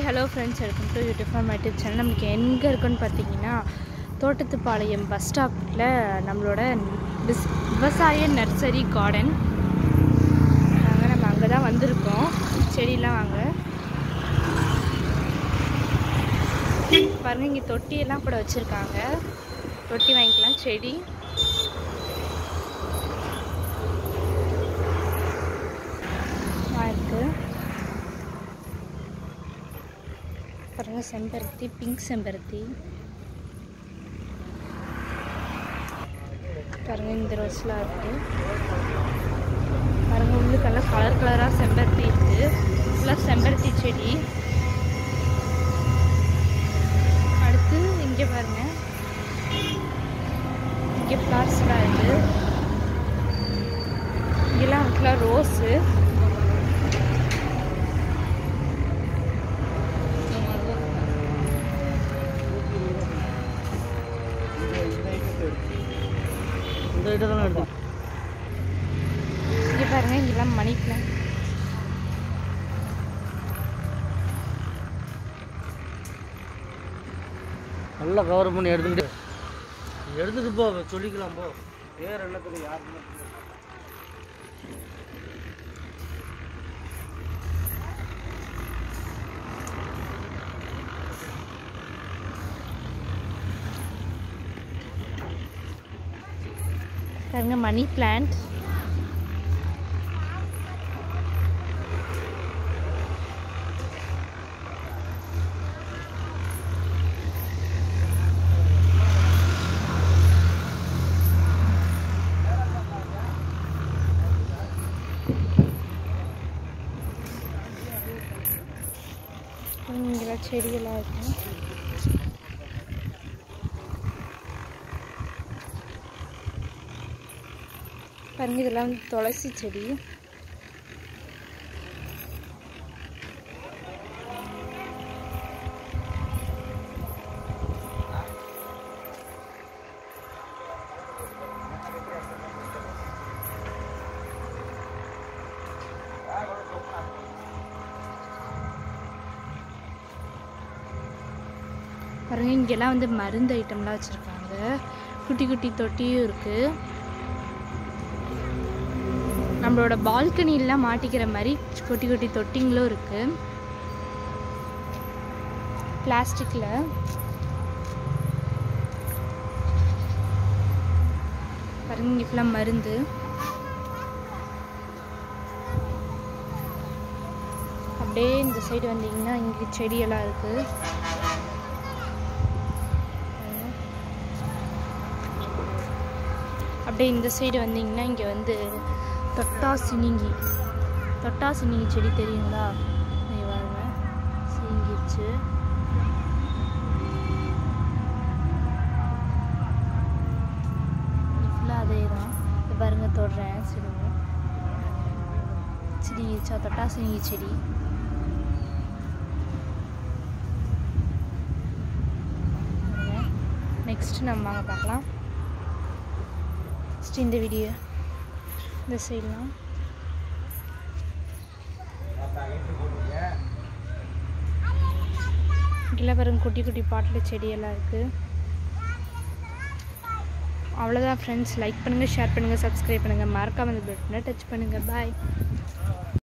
hello friends welcome to YouTube for YouTube channel நமக்கு எங்கே இருக்குன்னு பார்த்தீங்கன்னா தோட்டத்துப்பாளையம் பஸ் ஸ்டாப்பில் நம்மளோட விஸ் விவசாய நர்சரி கார்டன் நாங்கள் நம்ம அங்கே தான் வந்திருக்கோம் செடியெலாம் வாங்க பாருங்கள் இங்கே தொட்டியெல்லாம் கூட வச்சுருக்காங்க தொட்டி வாங்கிக்கலாம் செடி இருக்குது பாருங்க செம்பருத்தி பிங்க் செம்பருத்தி பாருங்க இந்த ரோஸ்லாம் இருக்கு பாருங்க உள்ளுக்கெல்லாம் கலர் கலராக செம்பருத்தி இருக்கு ஃபுல்லாக செம்பருத்தி செடி அடுத்து இங்கே பாருங்க இங்கே ஃப்ளார்ஸ்லாம் இருக்கு இங்கெல்லாம் ஃபுல்லாக ரோஸு இந்த ஐட்டம் தான் எடுத்தேன் இங்கே பாருங்க இங்கெல்லாம் மணி பிளான் நல்லா கவர் பண்ணி எடுத்துக்கிட்டு எடுத்துட்டு போ சொல்லிக்கலாம் போ பேர் என்னத்துக்கு யாருன்னு பாருங்க மணி பிளான்ட் இங்கெல்லாம் செடியெல்லாம் இருக்கு பாருங்க இதெல்லாம் வந்து துளசி செடி பாருங்க இங்கெல்லாம் வந்து மருந்து ஐட்டம்லாம் வச்சுருக்காங்க குட்டி குட்டி தொட்டியும் இருக்குது நம்மளோட பால்கனிலாம் மாட்டிக்கிற மாதிரி குட்டி குட்டி தொட்டிங்களும் இருக்குது பிளாஸ்டிக்கில் பாருங்க இங்கே ஃபுல்லாக மருந்து அப்படியே இந்த சைடு வந்தீங்கன்னா இங்கே செடியெல்லாம் இருக்குது அப்படியே இந்த சைடு வந்தீங்கன்னா இங்கே வந்து தொட்டா சினிங்கி தொட்டா சினிங்கி செடி தெரியுங்களா இங்க பாருங்க சினிங்கிச்சு ஃபுல்லாக அதே தான் இது பாருங்க தொடுறேன் சிடுங்க சினிங்கிச்சா தொட்டா சினிங்கி செடி நெக்ஸ்ட் நம்ம வாங்க பார்க்கலாம் ஃபஸ்ட்டு இந்த வீடியோ இந்த சைட்லாம் இங்கெல்லாம் பாருங்க குட்டி குட்டி பாட்டில் செடியெல்லாம் இருக்குது அவ்வளோதான் ஃப்ரெண்ட்ஸ் லைக் பண்ணுங்கள் ஷேர் பண்ணுங்கள் சப்ஸ்கிரைப் பண்ணுங்கள் மறக்காமல் இந்த பட்டனை டச் பண்ணுங்கள் பாய்